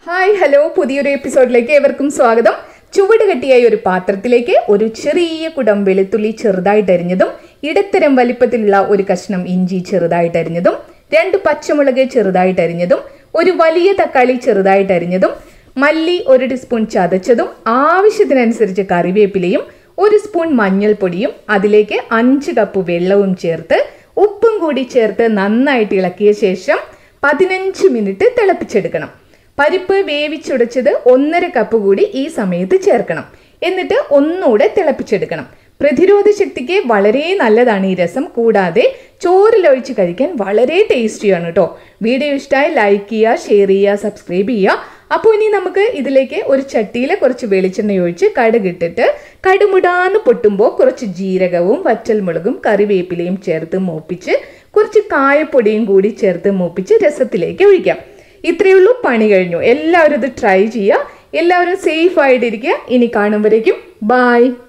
hi hello പുതിയൊരു എപ്പിസോഡിലേക്ക് ഏവർക്കും സ്വാഗതം ചുവട് കെട്ടിയായ ഒരു പാത്രത്തിലേക്ക് ഒരു ചെറിയ കുടം വെളുത്തുള്ളി ചെറുതായിട്ട് അരിഞ്ഞതും ഇടത്തരം വലിപ്പത്തിലുള്ള ഒരു കഷ്ണം ഇഞ്ചി ചെറുതായിട്ട് അരിഞ്ഞതും രണ്ട് പച്ചമുളക് ചെറുതായിട്ട് അരിഞ്ഞതും ഒരു വലിയ തക്കാളി ചെറുതായിട്ട് അരിഞ്ഞതും മല്ലി ഒരു ടീസ്പൂൺ ചതച്ചതും ആവശ്യത്തിനനുസരിച്ച് കറിവേപ്പിലയും ഒരു സ്പൂൺ മഞ്ഞൾപ്പൊടിയും അതിലേക്ക് അഞ്ച് കപ്പ് വെള്ളവും ചേർത്ത് ഉപ്പും കൂടി ചേർത്ത് നന്നായിട്ട് ഇളക്കിയ ശേഷം പതിനഞ്ച് മിനിറ്റ് തിളപ്പിച്ചെടുക്കണം പരിപ്പ് വേവിച്ചുടച്ചത് ഒന്നര കപ്പ് കൂടി ഈ സമയത്ത് ചേർക്കണം എന്നിട്ട് ഒന്നുകൂടെ തിളപ്പിച്ചെടുക്കണം പ്രതിരോധ ശക്തിക്ക് വളരെ നല്ലതാണ് ഈ രസം കൂടാതെ ചോറിലൊഴിച്ച് കഴിക്കാൻ വളരെ ടേസ്റ്റിയാണ് കേട്ടോ വീഡിയോ ഇഷ്ടമായി ലൈക്ക് ചെയ്യുക ഷെയർ ചെയ്യുക സബ്സ്ക്രൈബ് ചെയ്യുക അപ്പോൾ ഇനി നമുക്ക് ഇതിലേക്ക് ഒരു ചട്ടിയിൽ കുറച്ച് വെളിച്ചെണ്ണ ഒഴിച്ച് കടുകിട്ടിട്ട് കടുമുടാന്ന് പൊട്ടുമ്പോൾ കുറച്ച് ജീരകവും വറ്റൽമുളകും കറിവേപ്പിലയും ചേർത്ത് മൂപ്പിച്ച് കുറച്ച് കായപ്പൊടിയും കൂടി ചേർത്ത് മൂപ്പിച്ച് രസത്തിലേക്ക് ഒഴിക്കാം ഇത്രയേ ഉള്ളൂ പണി കഴിഞ്ഞു എല്ലാവരും ഇത് ട്രൈ ചെയ്യുക എല്ലാവരും സേഫ് ആയിട്ടിരിക്കുക ഇനി കാണുമ്പോഴേക്കും ബായ്